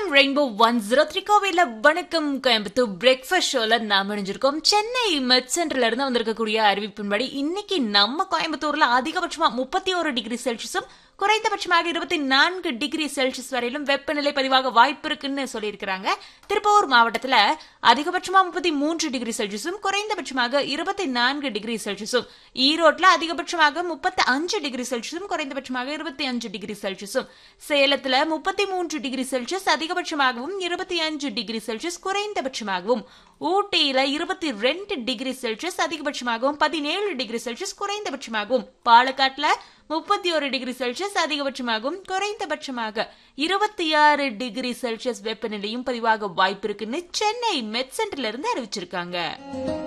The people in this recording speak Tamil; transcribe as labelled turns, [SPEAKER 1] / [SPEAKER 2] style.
[SPEAKER 1] FM rainbow one zero three கோவில வணக்கம் கோயம்புத்தூர் பிரேக்ஃபாஸ்ட் ஷோல நாம் இணைஞ்சிருக்கோம் சென்னை மெட் சென்டர்ல இருந்து வந்திருக்கக்கூடிய அறிவிப்பின்படி இன்னைக்கு நம்ம கோயம்புத்தூர்ல அதிகபட்சமா முப்பத்தி ஒரு டிகிரி செல்சியஸும் குறைந்தபட்சமாக இருபத்தி நான்கு டிகிரி செல்சியஸ் வரையிலும் வெப்பநிலை பதிவாக வாய்ப்பு இருக்குன்னு சொல்லியிருக்கிறாங்க திருப்பூர் மாவட்டத்துல அதிகபட்சமா முப்பத்தி மூன்று டிகிரி செல்சியஸும் குறைந்தபட்சமாக இருபத்தி நான்கு டிகிரி செல்சியஸும் ஈரோட்ல அதிகபட்சமாக முப்பத்தி அஞ்சு டிகிரி செல்சியஸும் குறைந்தபட்சமாக இருபத்தி அஞ்சு டிகிரி செல்சியஸும் சேலத்துல முப்பத்தி மூன்று டிகிரி செல்சியஸ் அதிகபட்சமாகவும் இருபத்தி அஞ்சு டிகிரி செல்சியஸ் குறைந்தபட்சமாகவும் ஊட்டியில இருபத்தி ரெண்டு டிகிரி செல்சியஸ் அதிகபட்சமாகவும் பதினேழு டிகிரி செல்சியஸ் குறைந்தபட்சமாகவும் பாலக்காட்டுல முப்பத்தி ஒரு டிகிரி செல்சியஸ் அதிகபட்சமாகவும் குறைந்தபட்சமாக இருபத்தி ஆறு டிகிரி செல்சியஸ் வெப்பநிலையும் பதிவாக வாய்ப்பு இருக்குன்னு சென்னை மெட் சென்டர்ல இருந்து அறிவிச்சிருக்காங்க